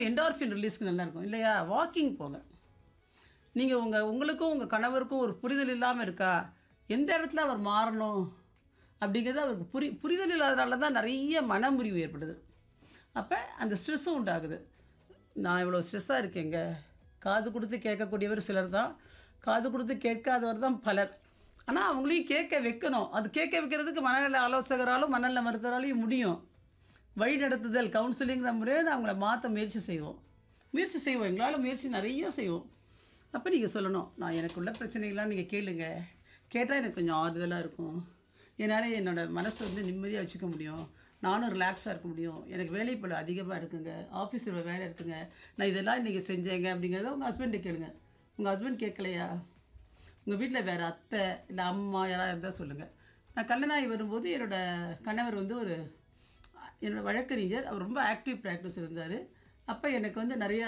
Endorphin ரிலீஸ்க்கு நல்லா இருக்கும் இல்லையா வாக்கிங் போங்க நீங்கள் உங்கள் உங்களுக்கும் உங்கள் கணவருக்கும் ஒரு புரிதல் இல்லாமல் இருக்கா எந்த இடத்துல அவர் மாறணும் அப்படிங்கிறது அவருக்கு புரி புரிதல் இல்லாதனால தான் நிறைய மனமுறிவு ஏற்படுது அப்போ அந்த ஸ்ட்ரெஸ்ஸும் உண்டாகுது நான் இவ்வளோ ஸ்ட்ரெஸ்ஸாக இருக்கேங்க காது கொடுத்து கேட்கக்கூடியவர் சிலர் தான் காது கொடுத்து கேட்காதவர் தான் பலர் ஆனால் அவங்களையும் கேட்க வைக்கணும் அது கேட்க வைக்கிறதுக்கு மனநல ஆலோசகராலும் மனநல மருத்துவராலையும் முடியும் வழி நடத்துதல் கவுன்சிலிங்கிற முறையில் அவங்கள மாற்ற முயற்சி செய்வோம் முயற்சி செய்வோம் எங்களால் முயற்சி நிறைய செய்வோம் அப்போ நீங்கள் சொல்லணும் நான் எனக்குள்ள பிரச்சனைகள்லாம் நீங்கள் கேளுங்க கேட்டால் எனக்கு கொஞ்சம் ஆறுதலாக இருக்கும் என்னால் என்னோடய மனசை வந்து நிம்மதியாக வச்சுக்க முடியும் நானும் ரிலாக்ஸாக இருக்க முடியும் எனக்கு வேலைப்பளு அதிகமாக இருக்குங்க ஆஃபீஸில் வேலை இருக்குங்க நான் இதெல்லாம் இன்றைக்கி செஞ்சேங்க அப்படிங்கிறத உங்கள் ஹஸ்பண்ட்டை கேளுங்க உங்கள் ஹஸ்பண்ட் கேட்கலையா உங்கள் வீட்டில் வேறு அத்தை இல்லை அம்மா யாராவது இருந்தால் சொல்லுங்கள் நான் கல்யாணாகி வரும்போது என்னோடய கணவர் வந்து ஒரு என்னோடய வழக்கறிஞர் அவர் ரொம்ப ஆக்டிவ் ப்ராக்டிஸ் இருந்தார் அப்போ எனக்கு வந்து நிறையா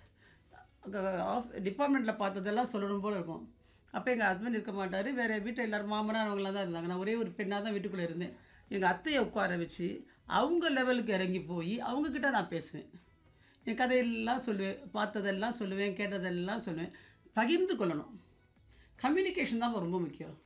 ஆஃப் டிபார்ட்மெண்ட்டில் பார்த்ததெல்லாம் சொல்லணும் போல் இருக்கும் அப்போ எங்கள் ஹஸ்பண்ட் இருக்க மாட்டார் வேறு வீட்டில் எல்லோரும் மாமனார் அவங்களாம் தான் இருந்தாங்க நான் ஒரே ஒரு பெண்ணாக தான் வீட்டுக்குள்ளே இருந்தேன் எங்கள் அத்தையை உட்கார வச்சு அவங்க லெவலுக்கு இறங்கி போய் அவங்கக்கிட்ட நான் பேசுவேன் என் கதையெல்லாம் சொல்லுவேன் பார்த்ததெல்லாம் சொல்லுவேன் கேட்டதெல்லாம் சொல்லுவேன் பகிர்ந்து கொள்ளணும் கம்யூனிகேஷன் தான் ரொம்ப முக்கியம்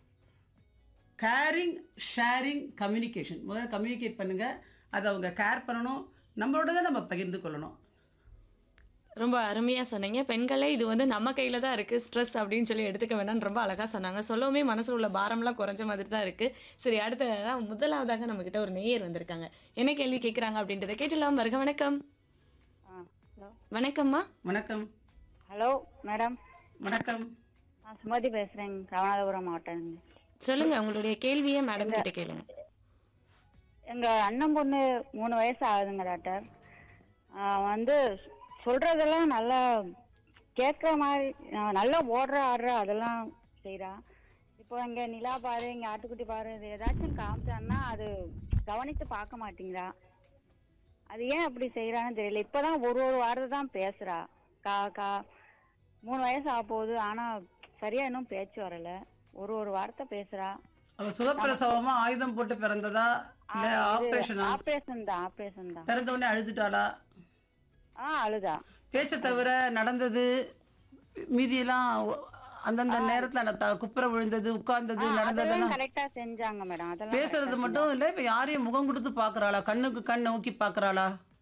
கேரிங் ஷேரிங் கம்யூனிகேஷன் முதல்ல கம்யூனிகேட் பண்ணுங்கள் அதை அவங்க கேர் பண்ணணும் நம்மளோட தான் நம்ம பகிர்ந்து கொள்ளணும் ரொம்ப அருமையாக சொன்னீங்க பெண்களே இது வந்து நம்ம கையில் தான் இருக்குது ஸ்ட்ரெஸ் அப்படின்னு சொல்லி எடுத்துக்க வேண்டாம்னு ரொம்ப அழகாக சொன்னாங்க சொல்லவுமே மனசில் உள்ள பாரம்லாம் குறைஞ்ச மாதிரி தான் இருக்குது சரி அடுத்ததாக முதலாவதாக நம்மக்கிட்ட ஒரு நேயர் வந்திருக்காங்க என்ன கேள்வி கேட்குறாங்க அப்படின்றத கேட்டுலாம் வருக வணக்கம் ஆ ஹலோ வணக்கம்மா வணக்கம் ஹலோ மேடம் வணக்கம் நான் சுமதி பேசுகிறேங்க ராமநாதபுரம் மாவட்டங்க சொல்லுங்க உங்களுடைய கேள்வியை மேடம் கிட்ட கேளுங்க எங்கள் அண்ணன் பொண்ணு மூணு வயசு ஆகுதுங்க டாக்டர் ஆ, வந்து சொல்கிறதெல்லாம் நல்லா கேட்குற மாதிரி ஆ, நல்லா ஓடுற ஆடுற அதெல்லாம் செய்கிறா இப்போ இங்கே நிலா பாரு இங்கே ஆட்டுக்குட்டி பாரு இது ஏதாச்சும் காமிச்சான்னா அது கவனித்து பார்க்க மாட்டேங்கிறா அது ஏன் அப்படி செய்கிறான்னு தெரியல இப்போ தான் ஒரு ஒரு வாரத்தை தான் பேசுகிறா கா கா மூணு வயசு ஆக போகுது ஆனால் சரியாக இன்னும் பேச்சு வரல ஒரு ஒரு வார்த்தை பேசுகிறா அவ சுகப்பிரசவமா ஆயுதம் போட்டு பிறந்ததா இல்லை ஆப்ரேஷனா ஆப்ரேஷன் தான் ஆப்ரேஷன் தான் பிறந்த உடனே அழுதுட்டாளா ஆ அழுதா பேச்சை தவிர நடந்தது மீதியெல்லாம் அந்தந்த நேரத்தில் அந்த த- குப்புற விழுந்தது உட்கார்ந்தது நடந்ததெல்லாம் அதெல்லாம் கரெக்டா செஞ்சாங்க மேடம் அதெல்லாம் பேசுறது மட்டும் இல்லை இப்போ யாரையும் முகம் கொடுத்து பார்க்கறாளா கண்ணுக்கு கண் நோக்கி பார்க்கறாளா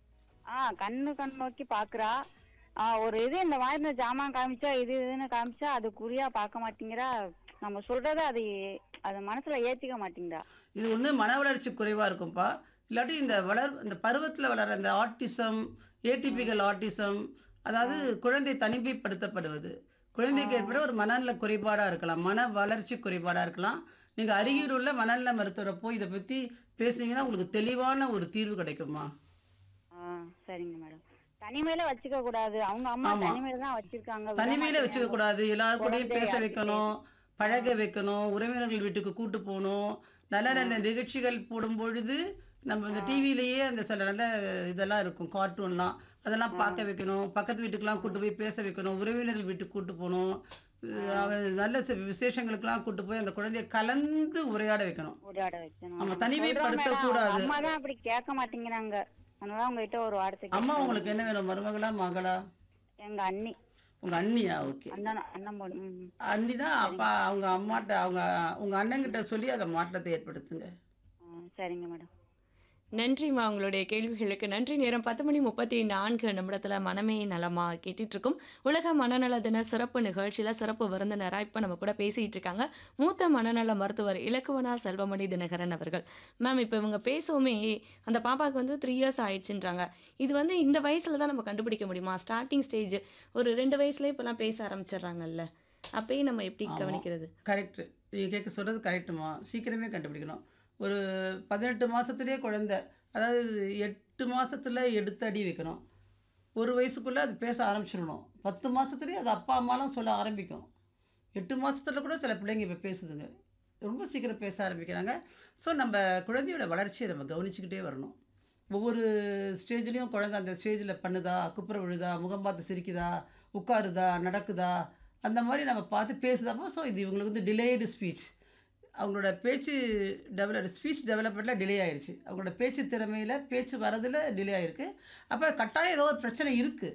ஆ கண்ணு கண் நோக்கி பாக்குறா ஆ ஒரு இது இந்த மாதிரி இந்த ஜாமான் காமிச்சா இது இதுன்னு காமிச்சா அது குறியா பார்க்க மாட்டேங்கிறா நம்ம சொல்றத அது அது மனசுல ஏத்திக்க மாட்டேங்கிறா இது ஒன்று மன வளர்ச்சி குறைவாக இருக்கும்ப்பா இல்லாட்டி இந்த வளர் இந்த பருவத்தில் வளர இந்த ஆட்டிசம் ஏடிபிகல் ஆட்டிசம் அதாவது குழந்தை தனிமைப்படுத்தப்படுவது குழந்தைக்கு ஏற்பட ஒரு மனநல குறைபாடாக இருக்கலாம் மன வளர்ச்சி குறைபாடாக இருக்கலாம் நீங்கள் அருகில் உள்ள மனநல மருத்துவரை போய் இதை பற்றி பேசுனீங்கன்னா உங்களுக்கு தெளிவான ஒரு தீர்வு கிடைக்குமா ஆ சரிங்க மேடம் தனிமையில வச்சுக்க கூடாது அவங்க அம்மா ஆமா. தனிமையில தான் வச்சிருக்காங்க விட தனிமையில் மாட்டேங்கிறாங்க. வச்சுக்க கூடாது எல்லாரும் கூடயும் குழந்தை பேச யார்கிட்டயும் வைக்கணும் பழக வைக்கணும் உறவினர்கள் வீட்டுக்கு கூட்டு போகணும் நல்ல நல்ல நிகழ்ச்சிகள் போடும் பொழுது நம்ம இந்த டிவிலேயே அந்த சில நல்ல இதெல்லாம் இருக்கும் கார்ட்டூன்லாம் அதெல்லாம் பார்க்க வைக்கணும் பக்கத்து வீட்டுக்கெல்லாம் கூட்டு போய் பேச வைக்கணும் உறவினர்கள் வீட்டுக்கு கூட்டு போகணும் அவ நல்ல சி- விசேஷங்களுக்கெல்லாம் கூட்டு போய் அந்த குழந்தைய கலந்து உரையாட வைக்கணும் உரையாட வைக்கணும் ஆமா, சொல்றோம் தனிமைப்படுத்த மேடம், கூடாது. அவங்க அம்மா தான் அப்படி கேட்க மாட்டேங்கிறாங்க அதனால உங்ககிட்ட ஒரு வார்த்தை அம்மா கேட்கணும். உங்களுக்கு என்ன வேணும் மருமகளா மகளா எங்க அண்ணி உங்க அண்ணியா ஓகே அண்ணன் அண்ணன் பொண்ணு ம். அண்ணி தான் அப்பா அவங்க அம்மாட்ட அவங்க உங்க அண்ணங்கிட்ட சொல்லி அதை மாற்றத்தை ஏற்படுத்துங்க ஆ, சரிங்க மேடம் நன்றிம்மா உங்களுடைய கேள்விகளுக்கு நன்றி நேரம் பத்து மணி முப்பத்தி நான்கு நிமிடத்தில் மனமே நலமா கேட்டுட்டு இருக்கோம் உலக மனநல தின சிறப்பு நிகழ்ச்சியில் சிறப்பு விருந்தினராக இப்போ நம்ம கூட பேசிகிட்டு இருக்காங்க மூத்த மனநல மருத்துவர் இலக்குவனா செல்வமணி தினகரன் அவர்கள் மேம் இப்போ இவங்க பேசவுமே அந்த பாப்பாவுக்கு வந்து த்ரீ இயர்ஸ் ஆயிடுச்சுன்றாங்க இது வந்து இந்த வயசில் தான் நம்ம கண்டுபிடிக்க முடியுமா ஸ்டார்டிங் ஸ்டேஜ் ஒரு ரெண்டு வயசுலேயே இப்போலாம் பேச ஆரம்பிச்சிடுறாங்கல்ல அப்பயே நம்ம எப்படி கவனிக்கிறது கரெக்டு நீங்கள் கேட்க சொல்கிறது கரெக்டுமா சீக்கிரமே கண்டுபிடிக்கணும் ஒரு பதினெட்டு மாதத்துலேயே குழந்தை அதாவது எட்டு மாதத்தில் எடுத்து அடி வைக்கணும் ஒரு வயசுக்குள்ளே அது பேச ஆரம்பிச்சிடணும் பத்து மாதத்துலேயே அது அப்பா அம்மாலாம் சொல்ல ஆரம்பிக்கும் எட்டு மாதத்துல கூட சில பிள்ளைங்க இப்போ பேசுதுங்க ரொம்ப சீக்கிரம் பேச ஆரம்பிக்கிறாங்க ஸோ நம்ம குழந்தையோட வளர்ச்சியை நம்ம கவனிச்சுக்கிட்டே வரணும் ஒவ்வொரு ஸ்டேஜ்லேயும் குழந்தை அந்த ஸ்டேஜில் பண்ணுதா குப்புற விழுதா முகம் பார்த்து சிரிக்குதா உட்காருதா நடக்குதா அந்த மாதிரி நம்ம பார்த்து பேசுதாப்போ ஸோ இது இவங்களுக்கு வந்து டிலேடு ஸ்பீச் அவங்களோட பேச்சு டெவலப் ஸ்பீச் டெவலப்மெண்ட்டில் டிலே ஆயிருச்சு அவங்களோட பேச்சு திறமையில் பேச்சு வரதில் டிலே ஆயிருக்கு அப்போ கட்டாயம் ஏதோ ஒரு பிரச்சனை இருக்குது